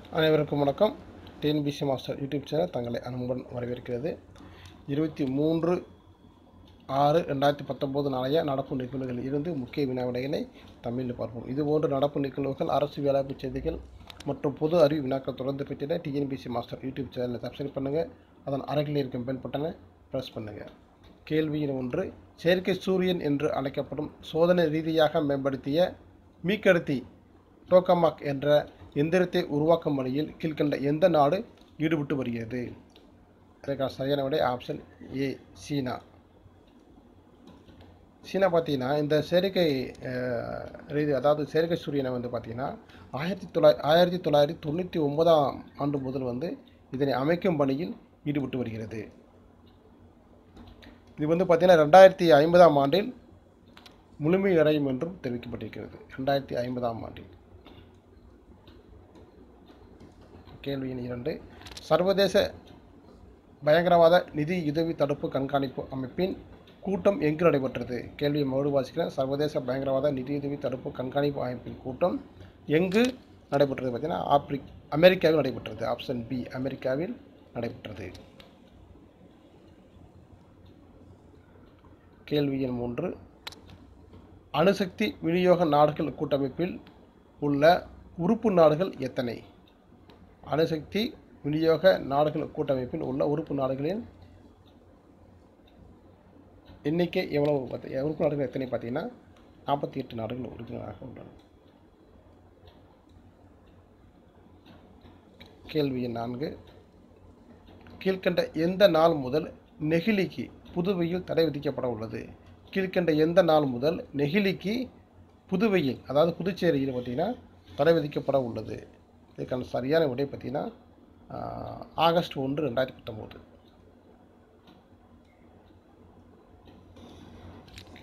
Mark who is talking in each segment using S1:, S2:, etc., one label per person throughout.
S1: அனைவருக்கும் வணக்கம் TNPSC master YouTube channel தங்களை அன்புடன் வரவேற்கிறது இருபத்தி மூன்று ஆறு ரெண்டாயிரத்தி பத்தொம்போது நாளைய நடப்பு நிகழ்வுகளில் இருந்து முக்கிய வினாவிடைகளை தமிழில் பார்ப்போம் இதுபோன்ற நடப்பு நிகழ்வுகள் அரசு வேலைவாய்ப்பு செய்திகள் மற்றும் பொது அறிவு வினாக்கள் தொடர்ந்து பெற்றிட டிஎன்பிசி மாஸ்டர் யூடியூப் சேனலை சப்ஸ்கிரைப் பண்ணுங்கள் அதன் அருகில் இருக்கும் பெல் பட்டனை ப்ரெஸ் பண்ணுங்கள் கேள்வியின் ஒன்று செயற்கை சூரியன் என்று அழைக்கப்படும் சோதனை ரீதியாக மேம்படுத்திய மீக்கடத்தி டோக்கமாக் என்ற எந்திரத்தை உருவாக்கும் பணியில் கீழ்கண்ட எந்த நாடு ஈடுபட்டு வருகிறது அதற்கான சரியான விடை ஆப்ஷன் ஏ சீனா சீனா பார்த்தீங்கன்னா இந்த செயற்கை அஹ், ரீதி அதாவது செயற்கை சூரியனை வந்து பார்த்தீங்கன்னா ஆயிரத்தி தொள்ளாய் ஆயிரத்தி தொள்ளாயிரத்தி தொண்ணூற்றி ஒன்பதாம் ஆண்டு முதல் வந்து இதனை அமைக்கும் பணியில் ஈடுபட்டு வருகிறது இது வந்து பார்த்தீங்கன்னா ரெண்டாயிரத்தி ஐம்பதாம் ஆண்டில் முழுமையடையும் என்றும் தெரிவிக்கப்பட்டிருக்கிறது ரெண்டாயிரத்தி ஐம்பதாம் ஆண்டில் கேள்வி எண் இரண்டு சர்வதேச பயங்கரவாத நிதி உதவி தடுப்பு கண்காணிப்பு அமைப்பின் கூட்டம் எங்கு நடைபெற்றது கேள்வியை மறுபடியும் வாசிக்கிறேன் சர்வதேச பயங்கரவாத நிதியுதவி தடுப்பு கண்காணிப்பு அமைப்பின் கூட்டம் எங்கு நடைபெற்றது பார்த்தீங்கன்னா ஆப்ரிக் அமெரிக்காவில் நடைபெற்றது ஆப்ஷன் பி அமெரிக்காவில் நடைபெற்றது கேள்வி எண் மூன்று அணுசக்தி விநியோக நாடுகள் கூட்டமைப்பில் உள்ள உறுப்பு நாடுகள் எத்தனை அணுசக்தி விநியோக நாடுகள் கூட்டமைப்பில் உள்ள உறுப்பு நாடுகளின் எண்ணிக்கை எவ்வளவு பார்த்தி- உறுப்பு நாடுகள் எத்தனை பார்த்தீங்கன்னா நாற்பத்தி எட்டு நாடுகள் உறுப்பினராக உள்ளன கேள்வி எண் நான்கு கீழ்கண்ட எந்த நாள் முதல் நெகிழிக்கு புதுவையில் தடை விதிக்கப்பட உள்ளது கீழ்கண்ட எந்த நாள் முதல் நெகிழிக்கு புதுவையில் அதாவது புதுச்சேரியில் பார்த்தீங்கன்னா தடை விதிக்கப்பட உள்ளது இதுக்கான சரியான விடை பார்த்தீங்கன்னா ஆஹ், ஆகஸ்ட் ஒன்று ரெண்டாயிரத்தி பத்தொம்போது ஓகே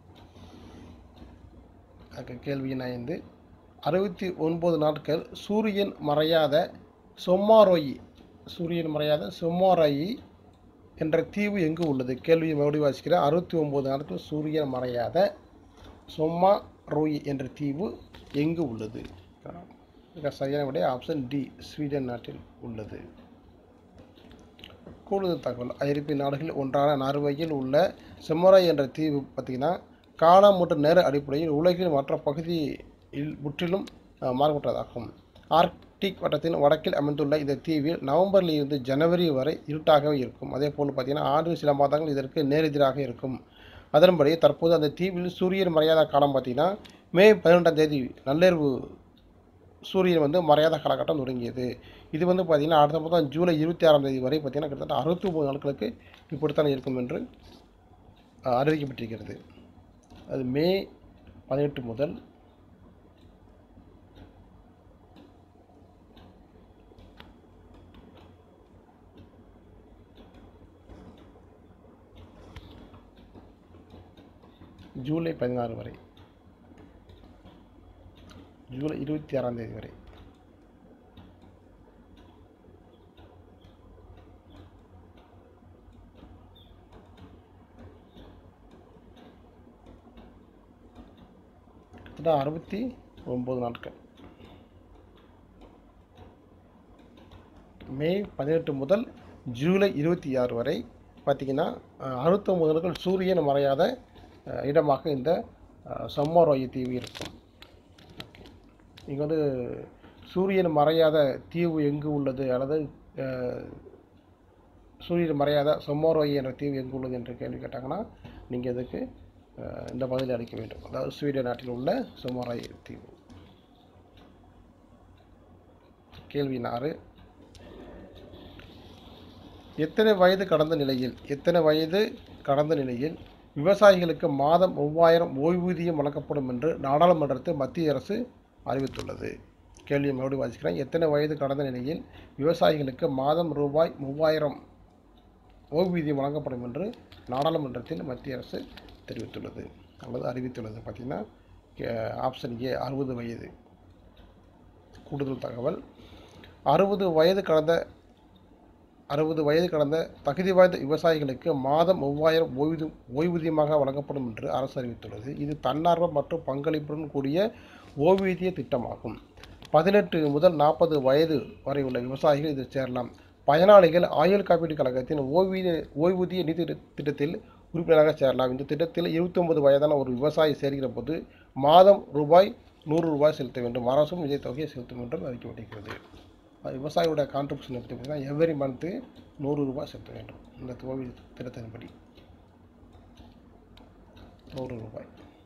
S1: அதுக்கு கேள்வி எண் ஐந்து அறுபத்தி ஒன்பது நாட்கள் சூரியன் மறையாத சொம்மாரோயி சூரியன் மறையாத சொம்மாரோயி என்ற தீவு எங்கு உள்ளது கேள்வியை மறுபடியும் வாசிக்கிறேன் அறுபத்தி ஒன்பது நாட்கள் சூரியன் மறையாத சொம்மா ரோயி என்ற தீவு எங்கு உள்ளது இதுக்கு சரியான விடை ஆப்ஷன் டி ஸ்வீடன் நாட்டில் உள்ளது கூடுதல் தகவல் ஐரோப்பிய நாடுகளில் ஒன்றான நார்வேயில் உள்ள செம்மராய் என்ற தீவு பார்த்திங்கன்னா காலம் மற்றும் நேர அடிப்படையில் உலகின் மற்ற பகுதியில் முற்றிலும் அஹ், மாறுபட்டதாகும் ஆர்க்டிக் வட்டத்தின் வடக்கில் அமைந்துள்ள இந்த தீவில் நவம்பரில் இருந்து ஜனவரி வரை இருட்டாகவே இருக்கும் அதே போல் பார்த்திங்கன்னா ஆண்டு சில மாதங்கள் இதற்கு நேரெதிராக இருக்கும் அதன்படி தற்போது அந்த தீவில் சூரியன் மறையாத காலம் பார்த்திங்கன்னா மே பதினெட்டாம் தேதி நள்ளிரவு சூரியன் வந்து மறையாத காலகட்டம் தொடங்கியது இது வந்து பார்த்திங்கன்னா அடுத்த மாதம் ஜூலை இருபத்தி ஆறாம் தேதி வரை பார்த்திங்கன்னா கிட்டத்தட்ட அறுபத்தி ஒம்பது நாட்களுக்கு இப்படித்தான் இருக்கும் என்று அஹ், அறிவிக்கப்பட்டிருக்கிறது அது மே பதினெட்டு முதல் ஜூலை பதினாறு வரை ஜூலை இருபத்தி ஆறாம் தேதி வரை கிட்டத்தட்ட அறுபத்தி ஒம்பது நாட்கள் மே பதினெட்டு முதல் ஜூலை இருபத்தி ஆறு வரை பார்த்திங்கன்னா அறுபத்தொம்பது நாட்கள் சூரியன் மறையாத அஹ், இடமாக இந்த சம்மரோய தீவு இருக்கும் இங்கே வந்து சூரியன் மறையாத தீவு எங்கு உள்ளது அல்லது அஹ், சூரியன் மறையாத சொம்மோரோய் என்ற தீவு எங்கு உள்ளது என்று கேள்வி கேட்டாங்கன்னா நீங்கள் இதுக்கு அஹ், இந்த பதிலை அளிக்க வேண்டும் அதாவது ஸ்வீடன் நாட்டில் உள்ள சொம்மோரோய் தீவு கேள்வி ஆறு எத்தனை வயது கடந்த நிலையில் எத்தனை வயது கடந்த நிலையில் விவசாயிகளுக்கு மாதம் மூவாயிரம் ஓய்வூதியம் வழங்கப்படும் என்று நாடாளுமன்றத்தில் மத்திய அரசு அறிவித்துள்ளது கேள்வியை மறுபடியும் வாசிக்கிறேன் எத்தனை வயது கடந்த நிலையில் விவசாயிகளுக்கு மாதம் ரூபாய் மூவாயிரம் ஓய்வூதியம் வழங்கப்படும் என்று நாடாளுமன்றத்தில் மத்திய அரசு தெரிவித்துள்ளது அல்லது அறிவித்துள்ளது பார்த்திங்கன்னா ஆப்ஷன் ஏ அறுபது வயது கூடுதல் தகவல் அறுபது வயது கடந்த அறுபது வயது கடந்த தகுதி வாய்ந்த விவசாயிகளுக்கு மாதம் மூவாயிரம் ஓய்வு ஓய்வூதியமாக வழங்கப்படும் என்று அரசு அறிவித்துள்ளது இது தன்னார்வ மற்றும் பங்களிப்புடன் கூடிய ஓய்வூதிய திட்டமாகும் பதினெட்டு முதல் நாற்பது வயது வரை உள்ள விவசாயிகள் இதில் சேரலாம் பயனாளிகள் ஆயுள் காப்பீட்டு கழகத்தின் ஓய்வூதிய ஓய்வூதிய நிதி திட்ட- திட்டத்தில் உறுப்பினராக சேரலாம் இந்த திட்டத்தில் 29 வயதான ஒரு விவசாயி சேர்கிற போது மாதம் ரூபாய் நூறு ரூபாய் செலுத்த வேண்டும் அரசும் இதே தொகையை செலுத்தும் என்றும் அறிவிக்கப்பட்டிருக்கிறது அது விவசாயியோட கான்ட்ரிபியூஷன் பற்றி பார்த்தீங்கன்னா எவ்ரி மந்த்து நூறு ரூபாய் செலுத்த வேண்டும் இந்த ஓய்வு திட்டத்தின்படி நூறு ரூபாய்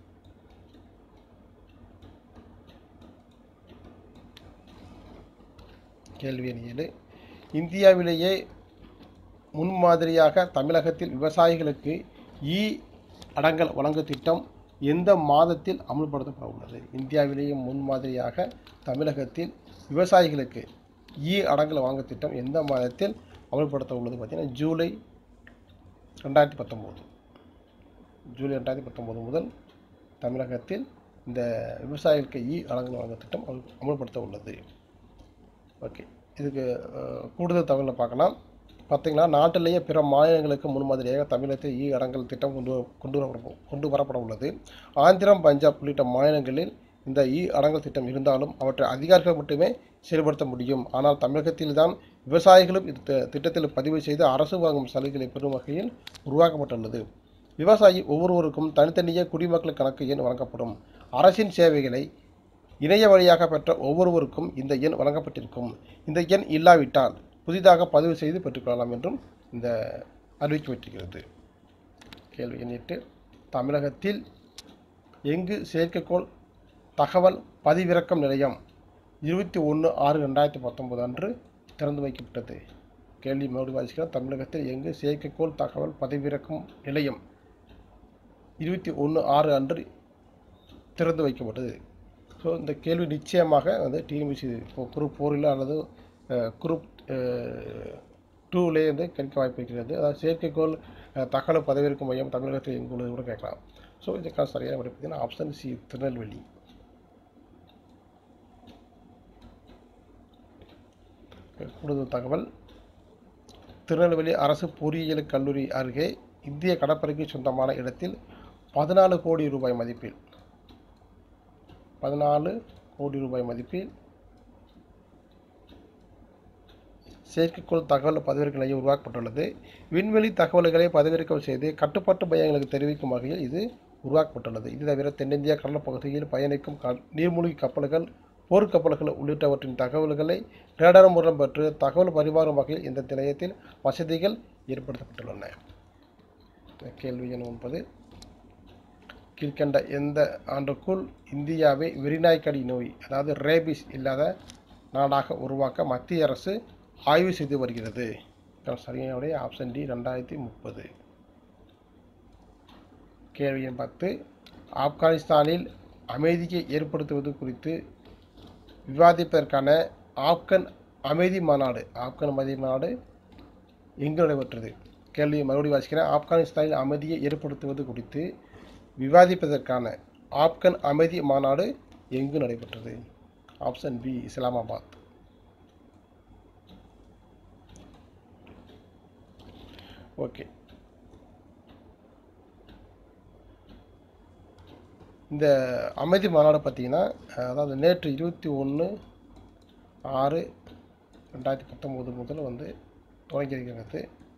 S1: கேள்வி எண் ஏழு இந்தியாவிலேயே முன்மாதிரியாக தமிழகத்தில் விவசாயிகளுக்கு இ அடங்கல் வழங்கும் திட்டம் எந்த மாதத்தில் அமல்படுத்தப்பட உள்ளது இந்தியாவிலேயே முன்மாதிரியாக தமிழகத்தில் விவசாயிகளுக்கு இ அடங்கல் வாங்கும் திட்டம் எந்த மாதத்தில் அமல்படுத்த உள்ளது பார்த்தீங்கன்னா ஜூலை ரெண்டாயிரத்தி பத்தொம்போது ஜூலை ரெண்டாயிரத்தி பத்தொம்போது முதல் தமிழகத்தில் இந்த விவசாயிகளுக்கு இ அடங்கல் வாங்கும் திட்டம் அமல் அமல்படுத்த உள்ளது ஓகே இதுக்கு அஹ், கூடுதல் தகவலை பார்க்கலாம் பார்த்தீங்கன்னா நாட்டிலேயே பிற மாநிலங்களுக்கு முன்மாதிரியாக தமிழகத்தில் இ அடங்கல் திட்டம் கொண்டு வ- கொண்டு வரப்பட கொண்டு வரப்பட உள்ளது ஆந்திரம் பஞ்சாப் உள்ளிட்ட மாநிலங்களில் இந்த இ அடங்கல் திட்டம் இருந்தாலும் அவற்றை அதிகாரிகள் மட்டுமே செயல்படுத்த முடியும் ஆனால் தமிழகத்தில் தான் விவசாயிகளும் இந்த தி- திட்டத்தில் பதிவு செய்து அரசு வாங்கும் சலுகைகளை பெறும் வகையில் உருவாக்கப்பட்டுள்ளது விவசாயி ஒவ்வொருவருக்கும் தனித்தனியே குடிமக்கள் கணக்கு எண் வழங்கப்படும் அரசின் சேவைகளை இணைய வழியாக பெற்ற ஒவ்வொருவருக்கும் இந்த எண் வழங்கப்பட்டிருக்கும் இந்த எண் இல்லாவிட்டால் புதிதாக பதிவு செய்து பெற்றுக்கொள்ளலாம் என்றும் இந்த அறிவிக்கப்பட்டிருக்கிறது கேள்வி எண் எட்டு தமிழகத்தில் எங்கு செயற்கைக்கோள் தகவல் பதிவிறக்கம் நிலையம் இருபத்தி ஒன்று ஆறு ரெண்டாயிரத்தி பத்தொம்போது அன்று திறந்து வைக்கப்பட்டது கேள்வி மறுபடியும் வாசிக்கிறேன் தமிழகத்தில் எங்கு செயற்கைக்கோள் தகவல் பதிவிறக்கும் நிலையம் இருபத்தி ஒன்று ஆறு அன்று திறந்து வைக்கப்பட்டது ஸோ இந்த கேள்வி நிச்சயமாக வந்து டிஎன்பிசி குரூப் ஃபோரில் அல்லது குரூப் டூலே வந்து கேட்க வாய்ப்பு இருக்கிறது அதாவது செயற்கைக்கோள் அஹ், தகவல் பதவியிருக்கும் மையம் தமிழகத்தில் எங்கு உள்ளது கூட கேட்கலாம் ஸோ இதுக்கான சரியான விடை பார்த்தீங்கன்னா ஆப்ஷன் சி திருநெல்வேலி கூடுதல் தகவல் திருநெல்வேலி அரசு பொறியியல் கல்லூரி அருகே இந்திய கடற்படைக்கு சொந்தமான இடத்தில் பதினாலு கோடி ரூபாய் மதிப்பில் பதினாலு கோடி ரூபாய் மதிப்பில் செயற்கைக்கோள் தகவல் பதிவிறக்க நிலையம் உருவாக்கப்பட்டுள்ளது விண்வெளி தகவல்களை பதிவிறக்கம் செய்து கட்டுப்பாட்டு மையங்களுக்கு தெரிவிக்கும் வகையில் இது உருவாக்கப்பட்டுள்ளது இது தவிர தென்னிந்திய கடல் பகுதியில் பயணிக்கும் க நீர்மூழ்கி கப்பல்கள் போர்க்கப்பல்கள் உள்ளிட்டவற்றின் தகவல்களை ரேடார் மூலம் பெற்று தகவல் பரிமாறும் வகையில் இந்த நிலையத்தில் வசதிகள் ஏற்படுத்தப்பட்டுள்ளன கேள்வி எண் ஒன்பது கீழ்கண்ட எந்த ஆண்டுக்குள் இந்தியாவை வெறிநாய்க்கடி நோய் அதாவது ரேபிஸ் இல்லாத நாடாக உருவாக்க மத்திய அரசு ஆய்வு செய்து வருகிறது இதற்கான சரியான விடை ஆப்ஷன் டி ரெண்டாயிரத்தி முப்பது கேள்வி எண் பத்து ஆப்கானிஸ்தானில் அமைதியை ஏற்படுத்துவது குறித்து விவாதிப்பதற்கான ஆப்கன் அமைதி மாநாடு ஆப்கன் அமைதி மாநாடு எங்கு நடைபெற்றது கேள்வியை மறுபடியும் வாசிக்கிறேன் ஆப்கானிஸ்தானில் அமைதியை ஏற்படுத்துவது குறித்து விவாதிப்பதற்கான ஆப்கன் அமைதி மாநாடு எங்கு நடைபெற்றது ஆப்ஷன் பி இஸ்லாமாபாத் ஓகே இந்த அமைதி மாநாடு பார்த்தீங்கன்னா அதாவது நேற்று இருபத்தி ஒன்று ஆறு ரெண்டாயிரத்தி பத்தொம்போது முதல் வந்து தொடங்கியிருக்கிறது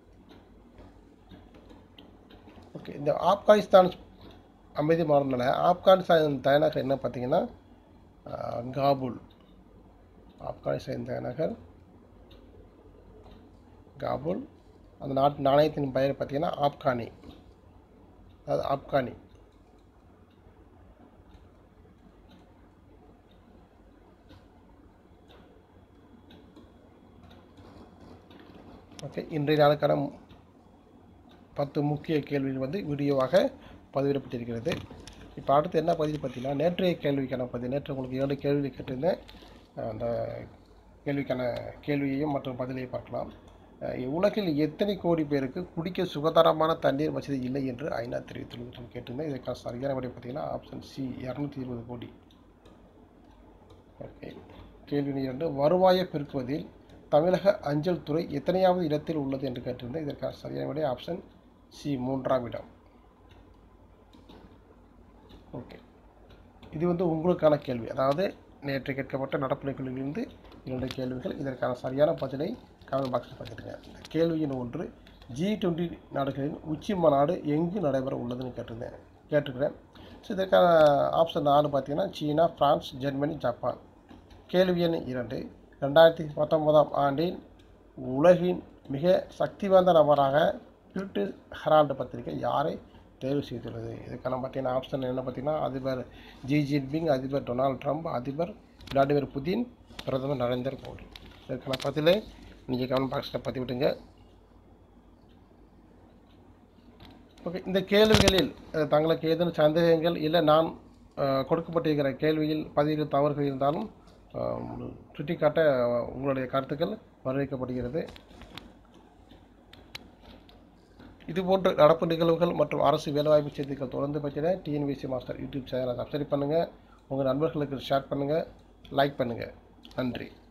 S1: ஓகே இந்த ஆப்கானிஸ்தான் அமைதி மாநாட்டில் ஆப்கானிஸ்தான் தலைநகர் என்ன பார்த்தீங்கன்னா அஹ், காபூல் ஆப்கானிஸ்தான் தலைநகர் காபூல் அந்த நாட்டு நாணயத்தின் பெயர் பார்த்தீங்கன்னா ஆப்கானி அதாவது ஆப்கானி ஓகே இன்றைய நாளுக்கான மு- பத்து முக்கிய கேள்விகள் வந்து வீடியோவாக பதிவிடப்பட்டிருக்கிறது இப்போ அடுத்து என்ன பதிவு பார்த்தீங்கன்னா நேற்றைய கேள்விக்கான பதிவு நேற்று உங்களுக்கு ஏழு கேள்வி கேட்டிருந்தேன் அஹ் அந்த கேள்விக்கான கேள்வியையும் மற்றும் பதிலையும் பார்க்கலாம் அஹ் உலகில் எத்தனை கோடி பேருக்கு குடிக்க சுகாதாரமான தண்ணீர் வசதி இல்லை என்று ஐநா தெரிவித்துள்ளது என்று கேட்டிருந்தேன் இதற்கான சரியான விடை பார்த்தீங்கன்னா ஆப்ஷன் சி இரநூத்தி இருபது கோடி ஓகே கேள்வி இரண்டு வருவாயை பெருக்குவதில் தமிழக அஞ்சல் துறை எத்தனையாவது இடத்தில் உள்ளது என்று கேட்டிருந்தேன் இதற்கான சரியான விடை ஆப்ஷன் சி மூன்றாம் இடம் ஓகே இது வந்து உங்களுக்கான கேள்வி அதாவது நேற்று கேட்கப்பட்ட நடப்பு நிகழ்வுகளிலிருந்து இரண்டு கேள்விகள் இதற்கான சரியான பதிலை கமெண்ட் பாக்ஸில் பதிவிடுங்க கேள்வியின் ஒன்று ஜி டுவெண்ட்டி நாடுகளின் உச்சி மாநாடு எங்கு நடைபெற உள்ளதுன்னு கேட்டிருந்தேன் கேட்டிருக்கிறேன் ஸோ இதற்கான ஆப்ஷன் நாலு பார்த்தீங்கன்னா சீனா பிரான்ஸ் ஜெர்மனி ஜப்பான் கேள்வி எண் இரண்டு ரெண்டாயிரத்தி பத்தொன்பதாம் ஆண்டின் உலகின் மிக சக்தி வாய்ந்த நபராக பிரிட்டிஷ் ஹெரால்டு பத்திரிகை யாரை தேர்வு செய்துள்ளது இதுக்கான பார்த்தீங்கன்னா ஆப்ஷன் என்ன பார்த்தீங்கன்னா அதிபர் ஜி ஜின்பிங் அதிபர் டொனால்ட் ட்ரம்ப் அதிபர் விளாடிமிர் புதின் பிரதமர் நரேந்திர மோடி இதுக்கான பதிலை நீங்கள் கமெண்ட் பாக்ஸில் பதிவிடுங்க ஓகே இந்த கேள்விகளில் அஹ், தங்களுக்கு ஏதேனும் சந்தேகங்கள் இல்லை நான் அஹ், கொடுக்கப்பட்டிருக்கிற கேள்வியில் பதிவில் தவறுகள் இருந்தாலும் அஹ், சுட்டிக்காட்ட அஹ், உங்களுடைய கருத்துக்கள் வரவேற்கப்படுகிறது இதுபோன்ற நடப்பு நிகழ்வுகள் மற்றும் அரசு வேலைவாய்ப்பு செய்திகள் தொடர்ந்து பற்றின டிஎன்பிசி மாஸ்டர் யூடியூப் சேனலை சப்ஸ்கிரைப் பண்ணுங்கள் உங்கள் நண்பர்களுக்கு ஷேர் பண்ணுங்கள் லைக் பண்ணுங்கள் நன்றி